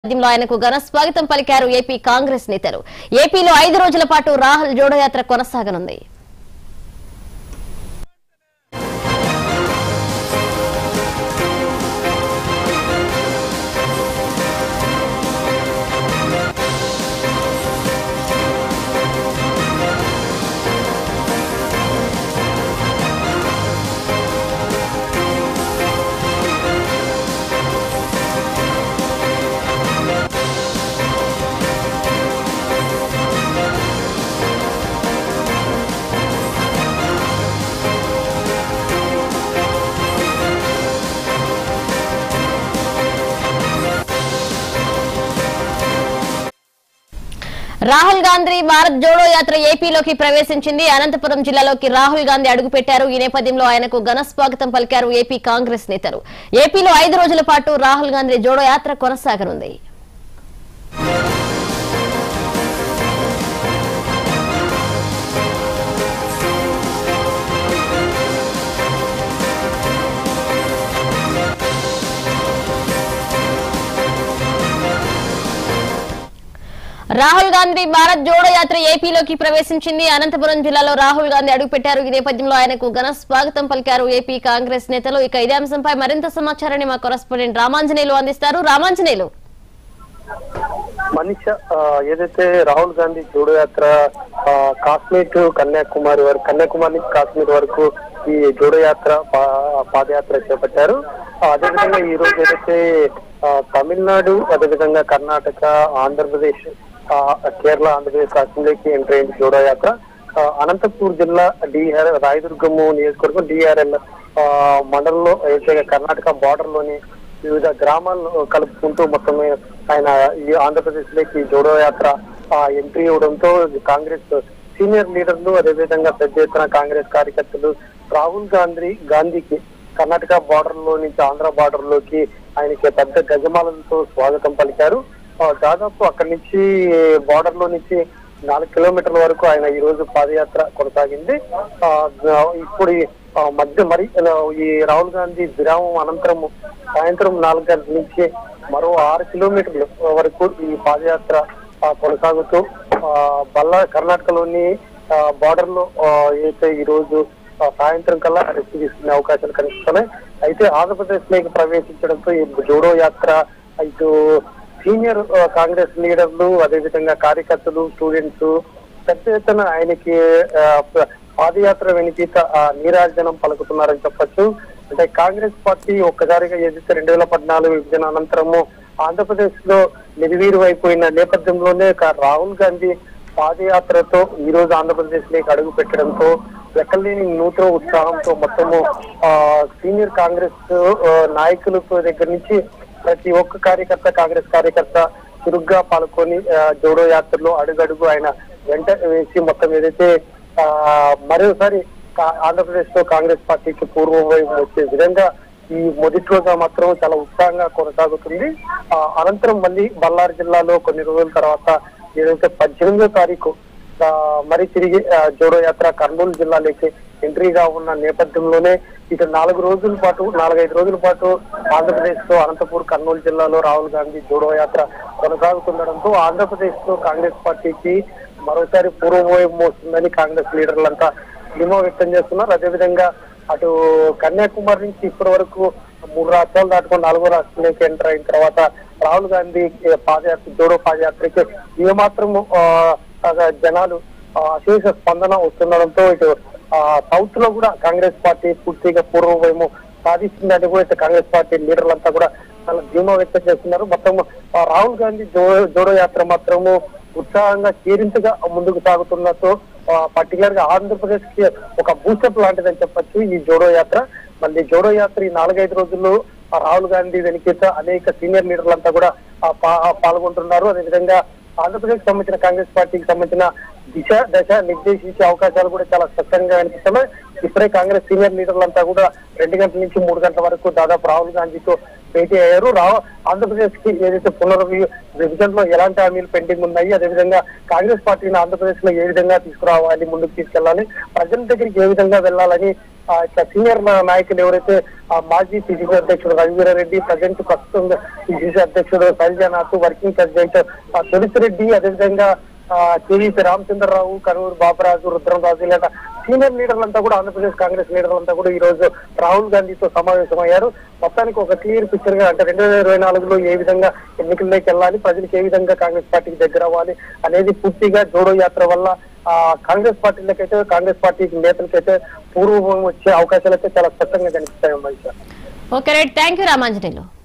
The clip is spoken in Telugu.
నేపథ్యంలో ఆయనకు ఘన స్వాగతం పలికారు ఏపీ కాంగ్రెస్ నేతలు ఏపీలో ఐదు రోజుల పాటు రాహుల్ జోడోయాత్ర కొనసాగనుంది రాహుల్ గాంధీ భారత్ జోడో యాత్ర ఏపీలోకి ప్రవేశించింది అనంతపురం జిల్లాలోకి రాహుల్ గాంధీ అడుగుపెట్టారు ఈ నేపథ్యంలో ఆయనకు ఘన స్వాగతం పలికారు ఏపీ కాంగ్రెస్ నేతలు ఏపీలో ఐదు రోజుల పాటు రాహుల్ గాంధీ జోడో యాత్ర కొనసాగనుంది రాహుల్ గాంధీ భారత్ జోడో యాత్ర ఏపీలోకి ప్రవేశించింది అనంతపురం జిల్లాలో రాహుల్ గాంధీ అడుగుపెట్టారు ఈ నేపథ్యంలో ఆయనకు ఘన స్వాగతం పలికారు ఏపీ కాంగ్రెస్ నేతలు ఇక ఇదే అంశంపై మరింత సమాచారాన్ని మా కొరస్పాండెంట్ రామాంజనేయులు అందిస్తారు రామాంజనేయులు మనిష ఆ, ఏదైతే రాహుల్ గాంధీ జోడో యాత్ర ఆ, కాశ్మీర్ టు కన్యాకుమారి వరకు కన్యాకుమారి నుంచి కాశ్మీర్ వరకు ఈ జోడో యాత్ర పా- పాదయాత్ర చేపట్టారు ఆ, అదేవిధంగా ఈ రోజు ఏదైతే ఆ, తమిళనాడు అదేవిధంగా కర్ణాటక ఆంధ్రప్రదేశ్ ఆ, కేరళ ఆంధ్రప్రదేశ్ అసెంబ్లీకి ఎంటర్ అయింది జోడో యాత్ర ఆ, అనంతపూర్ జిల్లా డిఆర్ రాయదుర్గము నియోజకవర్గం డిఆర్ఎల్ మండలంలో ఏదైతే కర్ణాటక బార్డర్ లోని వివిధ గ్రామాలను కలుపుకుంటూ మొత్తం ఆయన ఈ ఆంధ్రప్రదేశ్ లోకి జోడో యాత్ర ఆ, ఎంట్రీ ఇవ్వడంతో కాంగ్రెస్ సీనియర్ లీడర్లు అదేవిధంగా పెద్ద ఎత్తున కాంగ్రెస్ కార్యకర్తలు రాహుల్ గాంధీ గాంధీకి కర్ణాటక బార్డర్ లో నుంచి ఆంధ్ర బార్డర్ లోకి ఆయనకి పెద్ద గజమాలతో స్వాగతం పలికారు ఆ, దాదాపు అక్కడి నుంచి బార్డర్ లో నుంచి నాలుగు కిలోమీటర్ల వరకు ఆయన ఈ రోజు పాదయాత్ర కొనసాగింది ఆ, ఇప్పుడు ఈ, ఆ, మధ్య మరి ఆ, ఈ రాహుల్ గాంధీ విరామం అనంతరం సాయంత్రం నాలుగు గంటల నుంచి మరో ఆరు కిలోమీటర్ల వరకు ఈ పాదయాత్ర ఆ, కొనసాగుతూ ఆ, బల్లా కర్ణాటకలోని బార్డర్ లో ఆ, ఏదైతే ఈ రోజు ఆ, సాయంత్రం కల్లా రెస్ట్ తీసుకునే అవకాశాలు కనిపిస్తున్నాయి అయితే ఆంధ్రప్రదేశ్ లోకి ప్రవేశించడంతో ఈ జోడో యాత్ర ఇటు సీనియర్ ఆ, కాంగ్రెస్ లీడర్లు అదేవిధంగా కార్యకర్తలు స్టూడెంట్స్ పెద్ద ఎత్తున ఆయనకి ఆ, ప- పాదయాత్ర వెనుకీత ఆ, నీరాజనం పలుకుతున్నారని చెప్పొచ్చు అంటే కాంగ్రెస్ పార్టీ ఒక్కసారిగా ఏదైతే రెండు వేల పద్నాలుగు విభజన అనంతరము ఆంధ్రప్రదేశ్ లో నిర్వీరు అయిపోయిన నేపథ్యంలోనే కా- రాహుల్ గాంధీ పాదయాత్రతో ఈ రోజు ఆంధ్రప్రదేశ్ లోకి అడుగు పెట్టడంతో ఎక్కలేని నూతన ఉత్సాహంతో మొత్తము ఆ, సీనియర్ కాంగ్రెస్ ఆ, నాయకుల దగ్గర నుంచి ప్రతి ఒక్క కార్యకర్త కాంగ్రెస్ కార్యకర్త చురుగ్గా పాల్గొని ఆ, జోడో యాత్రలో అడుగడుగు ఆయన వెంట వేసి మొత్తం ఏదైతే ఆ, మరోసారి కా- ఆంధ్రప్రదేశ్ లో కాంగ్రెస్ పార్టీకి పూర్వం వైపు వచ్చే విధంగా ఈ మొదటి రోజు మాత్రం చాలా ఉత్సాహంగా కొనసాగుతుంది ఆ, అనంతరం మళ్ళీ బళ్ళారి జిల్లాలో కొన్ని రోజుల తర్వాత ఏదైతే పద్దెనిమిదో తారీఖు ఆ, మరి తిరిగి ఆ, జోడో యాత్ర కర్నూలు జిల్లాలోకి ఎంట్రీగా ఉన్న నేపథ్యంలోనే ఇక నాలుగు రోజుల పాటు నాలుగైదు రోజుల పాటు ఆంధ్రప్రదేశ్ లో అనంతపూర్ కర్నూలు జిల్లాలో రాహుల్ గాంధీ జోడో యాత్ర కొనసాగుతుండడంతో ఆంధ్రప్రదేశ్ లో కాంగ్రెస్ పార్టీకి మరోసారి పూర్వభోయం మోస్తుందని కాంగ్రెస్ లీడర్లంతా ధీమా వ్యక్తం చేస్తున్నారు అదేవిధంగా అటు కన్యాకుమారి నుంచి ఇప్పటి వరకు మూడు రాష్ట్రాలు దాటుకొని నాలుగో రాష్ట్రంలోకి ఎంటర్ అయిన తర్వాత రాహుల్ గాంధీ ఏ, పాదయాత్ర జోడో పాదయాత్రకి ఏమాత్రం ఆ, ఆ, జనాలు ఆ, అశేష స్పందన వస్తుండడంతో ఇటు సౌత్ లో కూడా కాంగ్రెస్ పార్టీ పూర్తిగా పూర్వవైము సాధిస్తుందని కూడా ఇటు కాంగ్రెస్ పార్టీ లీడర్లంతా కూడా చాలా ధీమా వ్యక్తం చేస్తున్నారు మొత్తం ఆ, రాహుల్ గాంధీ జో జోడో యాత్ర మాత్రము ఉత్సాహంగా కేరింతగా ముందుకు సాగుతున్నట్టు పర్టికులర్ గా ఆంధ్రప్రదేశ్ కి ఒక బూస్టప్ లాంటిదని చెప్పొచ్చు ఈ జోడో యాత్ర మళ్ళీ జోడో యాత్ర ఈ నాలుగైదు రోజుల్లో ఆ రాహుల్ గాంధీ వెనుకేత అనేక సీనియర్ లీడర్లంతా కూడా ఆ, పా- పాల్గొంటున్నారు అదేవిధంగా ఆంధ్రప్రదేశ్ సంబంధించిన కాంగ్రెస్ పార్టీకి సంబంధించిన దిశ దశ నిర్దేశించే అవకాశాలు కూడా చాలా స్పష్టంగా కనిపిస్తున్నాయి ఇప్పుడే కాంగ్రెస్ సీనియర్ లీడర్లంతా కూడా రెండు గంటల నుంచి మూడు గంటల వరకు దాదాపు రాహుల్ గాంధీతో భేటీ అయ్యారు రా ఆంధ్రప్రదేశ్ కి ఏదైతే పునర్వి విభజనలో ఎలాంటి హామీలు పెండింగ్ ఉన్నాయి అదేవిధంగా కాంగ్రెస్ పార్టీని ఆంధ్రప్రదేశ్ లో ఏ విధంగా తీసుకురావాలి ముందుకు తీసుకెళ్లాలి ప్రజల దగ్గరికి ఏ విధంగా వెళ్ళాలని ఆ, ఇట్లా సీనియర్ నా- నాయకులు ఎవరైతే ఆ, మాజీ పిసిసి అధ్యక్షుడు రఘువీరారెడ్డి ప్రజెంట్ ప్రస్తుతం పిసిసి అధ్యక్షుడు శైలజానాథ్ వర్కింగ్ ప్రెసిడెంట్ ఆ, తులసిరెడ్డి అదేవిధంగా ఆ, కేవీపీ రామచంద్రరావు కనూరు బాబరాజు రుద్రంరాజు ఇలాంటి సీనియర్ లీడర్లంతా కూడా ఆంధ్రప్రదేశ్ కాంగ్రెస్ లీడర్లంతా కూడా ఈ రోజు రాహుల్ గాంధీతో సమావేశమయ్యారు మొత్తానికి ఒక క్లియర్ పిక్చర్ గా అంటే రెండు వేల ఇరవై నాలుగులో ఏ విధంగా ఎన్నికల్లోకి వెళ్ళాలి ప్రజలకు ఏ విధంగా కాంగ్రెస్ పార్టీకి దగ్గర అవ్వాలి అనేది పూర్తిగా జోడో యాత్ర వల్ల ఆ కాంగ్రెస్ పార్టీలకైతే కాంగ్రెస్ పార్టీ నేతలకైతే పూర్వం వచ్చే అవకాశాలు అయితే చాలా స్పష్టంగా కనిపిస్తాయి అమ్మాయి okay right thank you Ramanjaneyulu